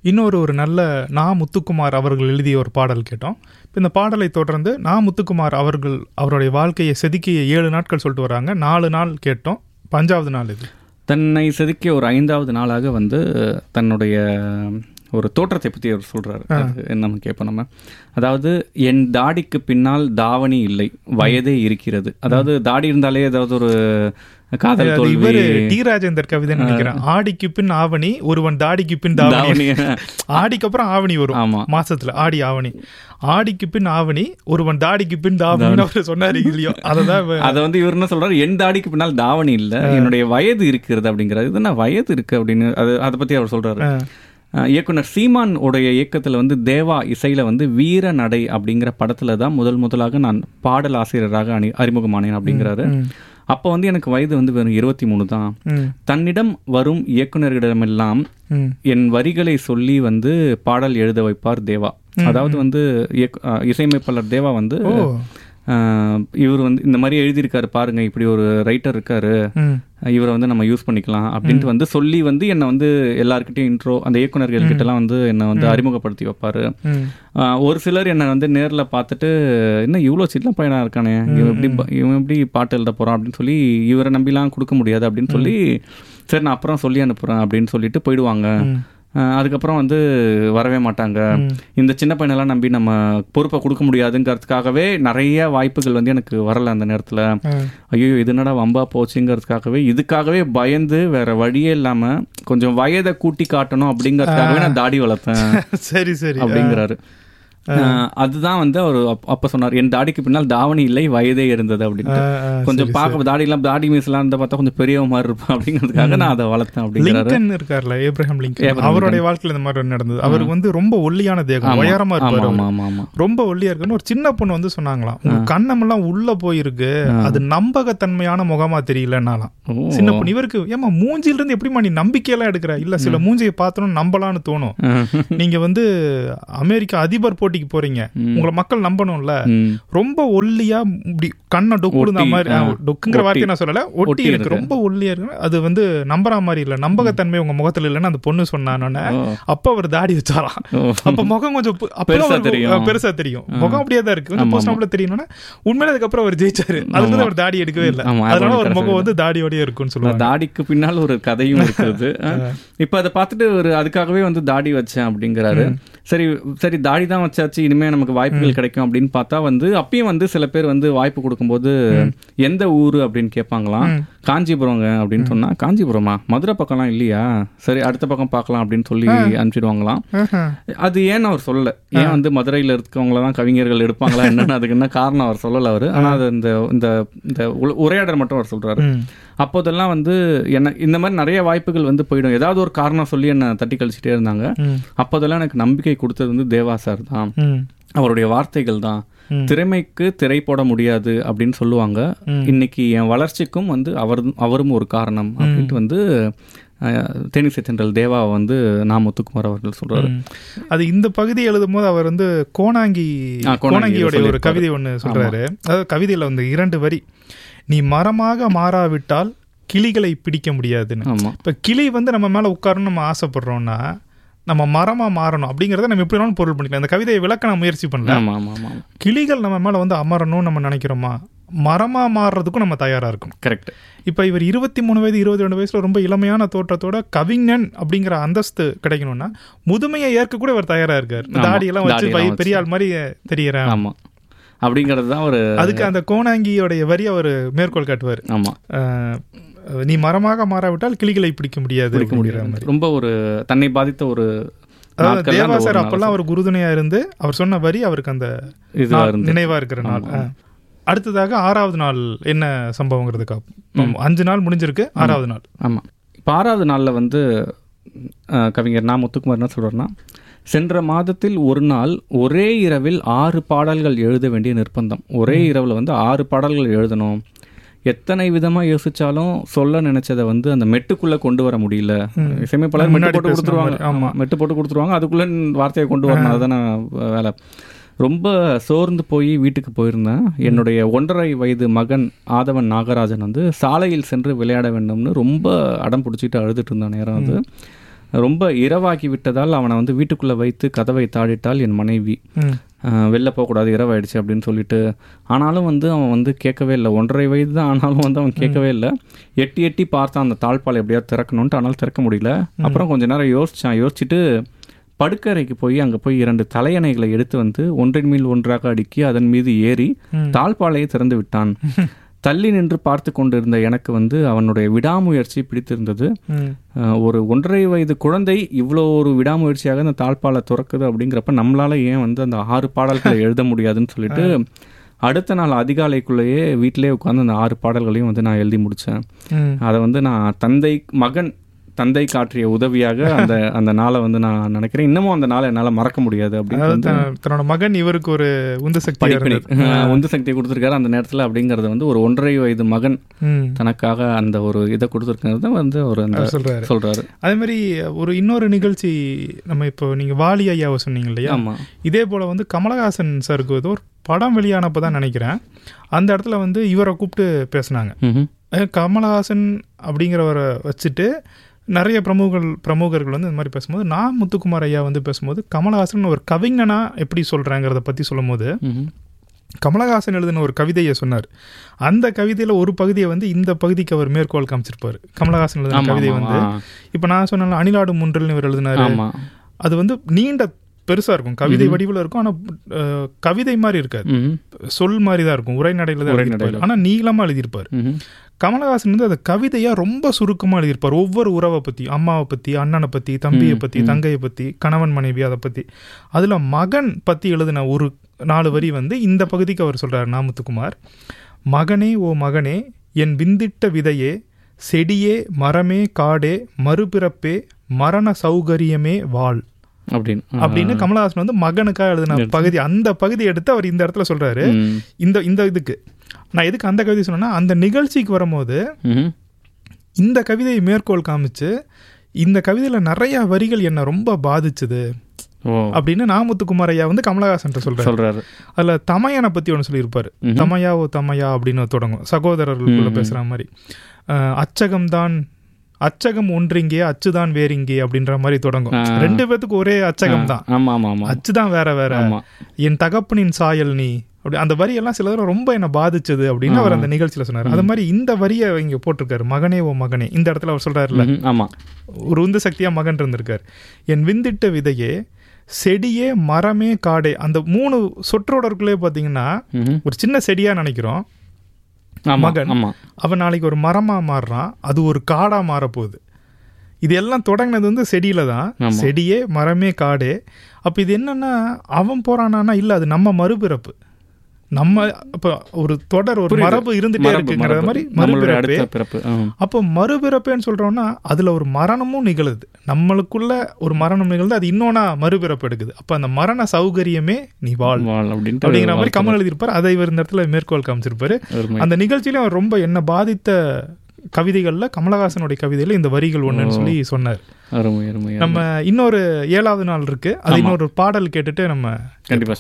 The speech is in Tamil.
இன்னொரு ஒரு நல்ல நா முத்துக்குமார் அவர்கள் எழுதிய ஒரு பாடல் கேட்டோம் இப்போ இந்த பாடலை தொடர்ந்து நா முத்துக்குமார் அவர்கள் அவருடைய வாழ்க்கையை செதுக்கிய ஏழு நாட்கள் சொல்லிட்டு வராங்க நாலு நாள் கேட்டோம் பஞ்சாவது நாள் இது தன்னை செதுக்கிய ஒரு ஐந்தாவது நாளாக வந்து தன்னுடைய ஒரு தோற்றத்தை பற்றி அவர் சொல்கிறாரு அது என்னன்னு கேட்போம் நம்ம அதாவது என் தாடிக்கு பின்னால் தாவணி இல்லை வயதே இருக்கிறது அதாவது தாடி இருந்தாலே ஏதாவது ஒரு காதல் அது தோல்வி இவரு டி ராஜேந்தர் கவிதை நினைக்கிறேன் ஆடிக்கு பின் ஆவணி ஒருவன் தாடிக்கு பின் தாவணி தாவணி ஆடிக்கு அப்புறம் ஆவணி வரும் ஆமா மாசத்துல ஆடி ஆவணி ஆடிக்கு பின் ஆவணி ஒருவன் தாடிக்கு பின் தாவணின்னு அவர் சொன்னாரு இல்லையோ அததான் இவ- அதை வந்து இவர் என்ன சொல்றாரு என் தாடிக்கு பின்னால் தாவணி இல்ல என்னுடைய வயது இருக்கிறது அப்படிங்கிறது இது என்ன வயது இருக்கு அப்படின்னு அது அதை பத்தி அவர் சொல்றாரு ஆ, அஹ் இயக்குனர் சீமான் உடைய இயக்கத்துல வந்து தேவா இசையில வந்து வீர நடை அப்படிங்கிற படத்துல தான் முதல் முதலாக நான் பாடல் ஆசிரியராக அணி அறிமுகமானேன் அப்படிங்கிறாரு ம், அப்போ வந்து எனக்கு வயது வந்து வெறும் இருபத்தி மூணு தான் ம், தன்னிடம் வரும் இயக்குனர்களிடமெல்லாம் ம், என் வரிகளை சொல்லி வந்து பாடல் எழுத வைப்பார் தேவா அதாவது வந்து இயக்கு- அஹ் இசையமைப்பாளர் தேவா வந்து ஓ அஹ் இவர் வந்து இந்த மாதிரி எழுதியிருக்காரு பாருங்க இப்படி ஒரு ரைட்டர் இருக்காரு ம், இவரை வந்து நம்ம யூஸ் பண்ணிக்கலாம் அப்படின்ட்டு வந்து சொல்லி வந்து என்னை வந்து எல்லாருக்கிட்டையும் இன்ட்ரோ அந்த இயக்குனர்கள் கிட்டலாம் வந்து என்னை வந்து அறிமுகப்படுத்தி வைப்பாரு ம், ஆஹ் ஒரு சிலர் என்னை வந்து நேரில் பார்த்துட்டு என்ன இவ்வளோ சின்ன பையனா இருக்கானே இவன் எப்படி ப- இவன் எப்படி பாட்டு எழுத போகிறான் அப்படின்னு சொல்லி இவரை நம்பிலாம் கொடுக்க முடியாது அப்படின்னு சொல்லி சரி நான் அப்புறம் சொல்லி அனுப்புகிறேன் அப்படின்னு சொல்லிட்டு போயிடுவாங்க ம், ஆஹ் அதுக்கப்புறம் வந்து வரவே மாட்டாங்க ம். இந்த சின்ன பையனெல்லாம் நம்பி நம்ம பொறுப்பை கொடுக்க முடியாதுங்கிறதுக்காகவே நிறைய வாய்ப்புகள் வந்து எனக்கு வரல அந்த நேரத்தில் ஆ, ஐயோ இது என்னடா வம்பா போச்சுங்கிறதுக்காகவே இதுக்காகவே பயந்து வேற வழியே இல்லாம கொஞ்சம் வயதை கூட்டி காட்டணும் அப்படிங்கறதுக்காகவே நான் தாடி வளர்த்தேன் சரி சரி அப்படிங்கிறாரு அஹ் அதுதான் வந்து அவர் அப்- அப்ப சொன்னார் என் தாடிக்கு பின்னால் தாவணி இல்லை வயதே இருந்தது அப்படின்னு ஆ, ஆ, கொஞ்சம் பார்க்க தாடி எல்லாம் தாடி மீஸ் எல்லாம் இருந்தா பார்த்தா கொஞ்சம் பெரியவ மாதிரி இருப்பான் அப்படிங்கிறதுக்காக நான் அதை வளர்த்தேன் அப்படிங்கிறாரு லிங்கன் இருக்கார்ல ஏப்ரஹாம் லிங்கன் ஏப்ரஹாம் அவருடைய வாழ்க்கையில இந்த மாதிரி நடந்தது அவருக்கு வந்து ரொம்ப ஒல்லியான தேகம் உயரமா ஆமா இருப்பாரு ஆமா அவரு. ஆமா ஆமா ரொம்ப ஒல்லியா இருக்குன்னு ஒரு சின்ன பொண்ணு வந்து சொன்னாங்களாம் உங்க கண்ணமெல்லாம் உள்ள போயிருக்கு அது நம்பகத்தன்மையான முகமா தெரியலன்னாலாம் ஓ. சின்ன பொண்ணு இவருக்கு ஏமா மூஞ்சில இருந்து எப்படிமா நீ நம்பிக்கையெல்லாம் எடுக்கிற இல்ல சில மூஞ்சியை பார்த்தோம் நம்பலான்னு தோணும் நீங்க வந்து அமெரிக்கா அதிபர் போட்டிக்கு போறீங்க உங்களை மக்கள் நம்பணும்ல ம். ரொம்ப ஒல்லியா இப்படி கண்ணை டொக்குடுந்த ஒட்டி, மாதிரி ஆ. ஆ, டொக்குங்கிற வார்த்தையை நான் சொல்லல ஒட்டி ஒட்டி இருக்கு இருக்கு. ரொம்ப ஒல்லியா இருக்கு அது வந்து நம்புற மாதிரி இல்ல நம்பகத்தன்மை உங்க முகத்துல இல்லைன்னு அந்த பொண்ணு சொன்னானோன்னே ஓ. அப்ப அவர் தாடி வச்சாராம் ஓ. அப்ப முகம் கொஞ்சம் பு- அப்பதான் பெருசா அவருக்கு, தெரியும். ஆ, பெருசா தெரியும் முகம் அப்படியே தான் இருக்கு கொஞ்சம் போஸ்ட் தெரியணும்னா உண்மையில அதுக்கப்புறம் அவர் ஜெயிச்சாரு அதுக்கு வந்து அவர் தாடி எடுக்கவே இல்ல ஆமா, அதனால அவர் ஒரு முகம் கடைசியில. வந்து தாடியோடய இருக்கும்னு அந்த சொல்லுவாங்க தாடிக்கு பின்னால் ஒரு கதையும் இருக்கிறது இப்ப அதை பார்த்துட்டு ஒரு அதுக்காகவே வந்து தாடி வச்சேன் அப்படிங்கிறாரு சரி சரி தாடி தான் வச்சாச்சு இனிமே நமக்கு வாய்ப்புகள் கிடைக்கும் அப்படின்னு பார்த்தா வந்து அப்பயும் வந்து சில பேர் வந்து வாய்ப்பு கொடுக்கும்போது எந்த ஊரு அப்படின்னு கேட்பாங்களாம் காஞ்சிபுரங்க அப்படின்னு சொன்னா காஞ்சிபுரமா மதுரை பக்கம்லாம் இல்லையா சரி அடுத்த பக்கம் பார்க்கலாம் அப்படின்னு சொல்லி அனுப்பிச்சிடுவாங்களாம் ஆஹா. அது ஏன்னு அவர் சொல்லல ஏன் வந்து மதுரையில இருக்கவங்கள தான் கவிஞர்கள் எடுப்பாங்களா என்னன்னு அதுக்கு என்ன காரணம் அவர் சொல்லல அவரு ஆனா அது இந்த இந்த இந்த உல- உரையாடல் மட்டும் அவர் சொல்றாரு ம். அப்போதெல்லாம் வந்து என்ன இந்த மாதிரி நிறைய வாய்ப்புகள் வந்து போயிடும் ஏதாவது ஒரு காரணம் சொல்லி என்னை தட்டி கழிச்சிட்டே இருந்தாங்க ம். அப்போதெல்லாம் எனக்கு நம்பிக்கை கொடுத்தது வந்து தேவா சார் தான் ம். அவருடைய வார்த்தைகள் தான் ம். திறமைக்கு திரை போட முடியாது அப்படின்னு சொல்லுவாங்க ம். இன்னைக்கு என் வளர்ச்சிக்கும் வந்து அவர் அவரும் ஒரு காரணம் அப்படின்ட்டு வந்து அஹ், தேனிசை தென்றல் தேவா வந்து நா முத்துக்குமார் அவர்கள் சொல்றாரு ம். அது இந்த பகுதி எழுதும் போது அவர் வந்து கோணாங்கி ஆ, கோணாங்கி கோணாங்கியோட ஒரு சொல்லியிருப்பாரு. கவிதை ஒன்று சொல்றாரு அதாவது கவிதையில வந்து இரண்டு வரி நீ மரமாக மாறாவிட்டால் கிளிகளை பிடிக்க முடியாதுன்னு ஆமா இப்ப கிளி வந்து நம்ம மேல உட்காரணும் நம்ம ஆசைப்படுறோம்னா நம்ம மரமா மாறணும் அப்படிங்கறத நம்ம எப்படி வேணாலும் பொருள் பண்ணிக்கலாம் இந்த கவிதையை விளக்க நான் முயற்சி பண்ணல ஆமா ஆமா ஆமா கிளிகள் நம்ம மேல வந்து அமரணும்னு நம்ம நினைக்கிறோமா மரமா மாறுறதுக்கும் நம்ம தயாரா இருக்கும் கரெக்ட் இப்ப இவர் இருபத்தி மூணு வயது இருபத்தி ரெண்டு வயசுல ரொம்ப இளமையான தோற்றத்தோட கவிஞன் அப்படிங்கிற அந்தஸ்து கிடைக்கணும்னா முதுமையை ஏற்க கூட இவர் தயாரா இருக்காரு ஆமா. தாடியெல்லாம் வச்சு தாடியெல்லாம் பை- பெரிய ஆள் மாதிரி தெரியறேன் ஆமா அப்படிங்கிறது தான் ஒரு அதுக்கு அந்த கோணாங்கியோடைய வரி அவர் மேற்கோள் காட்டுவார் ஆமா அஹ், நீ மரமாக மாறாவிட்டால் கிளிகளை பிடிக்க முடியாது பிடிக்க அப்படிங்கிற முடியாது மாதிரி ரொம்ப ஒரு தன்னை பாதித்த ஒரு அதாவது நாட்கள்ல அந்த தேவா ஒரு சார் நாள் அப்பெல்லாம் அவர் குருதுணையா இருந்து அவர் சொன்ன வரி அவருக்கு அந்த இதுவா நாள் இருந்து நினைவா இருக்கிற நாள் அஹ். அடுத்ததாக ஆறாவது நாள் என்ன சம்பவங்கிறதுக்கா அஞ்சு நாள் முடிஞ்சிருக்கு ஆறாவது நாள் ஆமாம் இப்போ ஆறாவது நாளில் வந்து அஹ், கவிஞர் நான் முத்துக்குமார் என்ன சொல்கிறாருன்னா சென்ற மாதத்தில் ஒரு நாள் ஒரே இரவில் ஆறு பாடல்கள் எழுத வேண்டிய நிர்பந்தம் ஒரே இரவில் வந்து ஆறு பாடல்கள் எழுதணும் எத்தனை விதமாக யோசிச்சாலும் சொல்ல நினைச்சதை வந்து அந்த மெட்டுக்குள்ளே கொண்டு வர முடியல இசையமைப்பாளர் மெட்டு முன்னாடி போட்டு பேசுன கொடுத்துருவாங்க மாதிரி, ஆமா. ஆமாம் மெட்டு போட்டு கொடுத்துருவாங்க அதுக்குள்ளே வார்த்தையை கொண்டு வரணும் அதுதானே வேலை ரொம்ப சோர்ந்து போய் வீட்டுக்கு போயிருந்தேன் என்னுடைய ஒன்றரை வயது மகன் ஆதவன் நாகராஜன் வந்து சாலையில் சென்று விளையாட வேண்டும்னு ரொம்ப அடம் பிடிச்சிட்டு அழுதுட்டு இருந்த நேரம் அது ரொம்ப இரவாகி விட்டதால் அவனை வந்து வீட்டுக்குள்ளே வைத்து கதவை தாழிட்டால் என் மனைவி ம் அஹ், வெளில போகக்கூடாது இரவாயிடுச்சு அப்படின்னு சொல்லிட்டு ஆனாலும் வந்து அவன் வந்து கேட்கவே இல்லை ஒன்றரை வயது தான் ஆனாலும் வந்து அவன் கேட்கவே இல்லை எட்டி எட்டி பார்த்தான் அந்த தாழ்பால் எப்படியாவது திறக்கணுன்ட்டு ஆனாலும் திறக்க முடியல அப்புறம் கொஞ்ச நேரம் யோசிச்சான் யோசிச்சுட்டு படுக்கறைக்கு போய் அங்கே போய் இரண்டு தலையணைகளை எடுத்து வந்து ஒன்றின் மேல் ஒன்றாக அடுக்கி அதன் மீது ஏறி ம். தாழ்பாலையை திறந்து விட்டான் தள்ளி நின்று பார்த்து கொண்டிருந்த எனக்கு வந்து அவனுடைய விடாமுயற்சி பிடித்திருந்தது ம் அஹ், ஒரு ஒன்றரை வயது குழந்தை இவ்வளோ ஒரு விடாமுயற்சியாக அந்த தாழ்பாலை துறக்குது அப்படிங்கிறப்ப நம்மளால ஏன் வந்து அந்த ஆறு பாடல்களை எழுத முடியாதுன்னு சொல்லிட்டு அடுத்த நாள் அதிகாலைக்குள்ளேயே வீட்டிலே உட்காந்து அந்த ஆறு பாடல்களையும் வந்து நான் எழுதி முடித்தேன் ம் அதை வந்து நான் தந்தை மகன் தந்தை காற்றிய உதவியாக அந்த அந்த நாளை வந்து நான் நினைக்கிறேன் இன்னமும் அந்த நாளை என்னால் மறக்க முடியாது அப்படின்னு அதாவது வந்து தன்- தன்னோட மகன் இவருக்கு ஒரு உந்து சக்தி படிப்பினை உந்து சக்தியை கொடுத்துருக்காரு அந்த நேரத்தில் அப்படிங்கிறது வந்து ஒரு ஒன்றரை வயது மகன் ம் தனக்காக அந்த ஒரு இதை கொடுத்துருக்கிறது வந்து ஒரு அந்த அவர் சொல்றாரு சொல்றாரு அதே மாதிரி ஒரு இன்னொரு நிகழ்ச்சி நம்ம இப்போ நீங்க வாலி ஐயாவை சொன்னீங்க இல்லையா ஆமா இதே போல வந்து கமலஹாசன் சாருக்கு ஏதோ ஒரு படம் வெளியானப்போ தான் நினைக்கிறேன் அந்த இடத்துல வந்து இவரை கூப்பிட்டு பேசுனாங்க ம்ஹும். அஹ் கமலஹாசன் அப்படிங்கிறவரை வச்சுட்டு நிறைய பிரமுகர்கள் பிரமுகர்கள் வந்து இந்த மாதிரி பேசும்போது நான் முத்துக்குமார் ஐயா வந்து பேசும்போது கமலஹாசன் ஒரு கவிஞனா எப்படி சொல்கிறாங்கிறத பற்றி சொல்லும்போது ம்ஹும். கமலஹாசன் எழுதின ஒரு கவிதையை சொன்னார் அந்த கவிதையில் ஒரு பகுதியை வந்து இந்த பகுதிக்கு அவர் மேற்கோள் காமிச்சிருப்பார் கமலஹாசன் எழுதின ஆமா, கவிதை ஆமா, வந்து ஆ. இப்போ நான் சொன்ன அணிலாடு முன்றில்னு இவர் எழுதினாரு ஆமா அது வந்து நீண்ட பெருசா இருக்கும் கவிதை வடிவில் இருக்கும் ஆனா அஹ், கவிதை மாதிரி இருக்காது ம்ஹும். சொல் மாதிரி தான் இருக்கும் உரைநடையில தான் உரைநடையில. எழுதியிருப்பாரு ஆனா நீளமா எழுதியிருப்பாரு ம்ஹும். கமலஹாசன் வந்து அந்த கவிதையா ரொம்ப சுருக்கமா எழுதியிருப்பார் ஒவ்வொரு உறவை பத்தி அம்மாவை பத்தி அண்ணனை பத்தி தம்பியை பத்தி தங்கையை பத்தி கணவன் மனைவி அதை பத்தி அதுல மகன் பத்தி எழுதின ஒரு நாலு வரி வந்து இந்த பகுதிக்கு அவர் சொல்றாரு நாமுத்துக்குமார் மகனே ஓ மகனே என் விந்திட்ட விதையே செடியே மரமே காடே மறுபிறப்பே மரண சௌகரியமே வாழ் அப்படின்னு ஆ. அப்படின்னு கமலஹாசன் வந்து மகனுக்காக எழுதின பகுதி அந்த பகுதி எடுத்து அவர் இந்த இடத்துல சொல்றாரு ம். இந்த இந்த இதுக்கு நான் எதுக்கு அந்த கவிதை சொன்னேன்னா அந்த நிகழ்ச்சிக்கு வரும்போது ம்ஹும். இந்த கவிதையை மேற்கோள் காமிச்சு இந்த கவிதையில நிறைய வரிகள் என்ன ரொம்ப பாதிச்சுது ஓ அப்படின்னு நாமுத்துக்குமார் ஐயா வந்து கமலஹாசன் சொல்றாரு சொல்றாரு அதுல தமையனை பத்தி ஒன்று சொல்லியிருப்பாரு தமையா ஓ தமையா அப்படின்னு தொடங்கும் சகோதரர்களுக்குள்ள பேசுற மாதிரி அஹ், அச்சகம்தான் அச்சகம் ஒன்றிங்கே அச்சுதான் வேறிங்கே அப்படின்ற மாதிரி தொடங்கும் ஆ. ரெண்டு பேத்துக்கு ஒரே அச்சகம் தான் ஆமா ஆமா ஆமா அச்சுதான் வேற வேற ஆமா என் தகப்பனின் சாயல் நீ அப்படி அந்த வரியெல்லாம் சில தடவை ரொம்ப என்ன பாதிச்சது அப்படின்னு அவர் அந்த நிகழ்ச்சியில சொன்னார் அது மாதிரி இந்த வரியை இங்க போட்டிருக்காரு மகனே ஓ மகனே இந்த இடத்துல அவர் சொல்றாருல்ல ம்ஹும். ஆமா ஒரு உந்து சக்தியா மகன் இருந்திருக்கார் என் விந்திட்ட விதையே செடியே மரமே காடே அந்த மூணு சொற்றொடருக்குள்ளே பார்த்தீங்கன்னா ம்ஹும். ஒரு சின்ன செடியா நினைக்கிறோம் ஆமா மகன். ஆமா அவன் நாளைக்கு ஒரு மரமா மாறுறான் அது ஒரு காடா மாறப்போகுது இது எல்லாம் தொடங்கினது வந்து செடியில தான் ஆமா. செடியே மரமே காடே அப்ப இது என்னன்னா அவன் போறானா இல்ல அது நம்ம மறுபிறப்பு நம்ம அப்ப ஒரு தொடர் ஒரு புரியுது. மரபு இருந்துட்டே மரபு, இருக்குங்கிற மரபு. மாதிரி நம்மளுடைய மறுபிறப்பே அடுத்த பிறப்பு ஆ. அப்போ மறுபிறப்பேன்னு சொல்றோம்னா அதுல ஒரு மரணமும் நிகழுது நம்மளுக்குள்ள ஒரு மரணம் நிகழ்ந்து அது இன்னொன்னா மறுபிறப்பு எடுக்குது அப்ப அந்த மரண சௌகரியமே நீ வாழ் வாழ் அப்படின்ட்டு அப்படிங்கிற மாதிரி கமல் எழுதியிருப்பார் அதை இவர் இந்த இடத்துல மேற்கோள் காமிச்சிருப்பாரு அருமை. அந்த நிகழ்ச்சியில அவர் ரொம்ப என்ன பாதித்த கவிதைகள்ல கமலஹாசனுடைய கவிதையில இந்த வரிகள் ஒண்ணுன்னு சொல்லி சொன்னார் அருமை அருமை நம்ம இன்னொரு ஏழாவது நாள் இருக்கு அது இன்னொரு பாடல் கேட்டுட்டு நம்ம கண்டிப்பா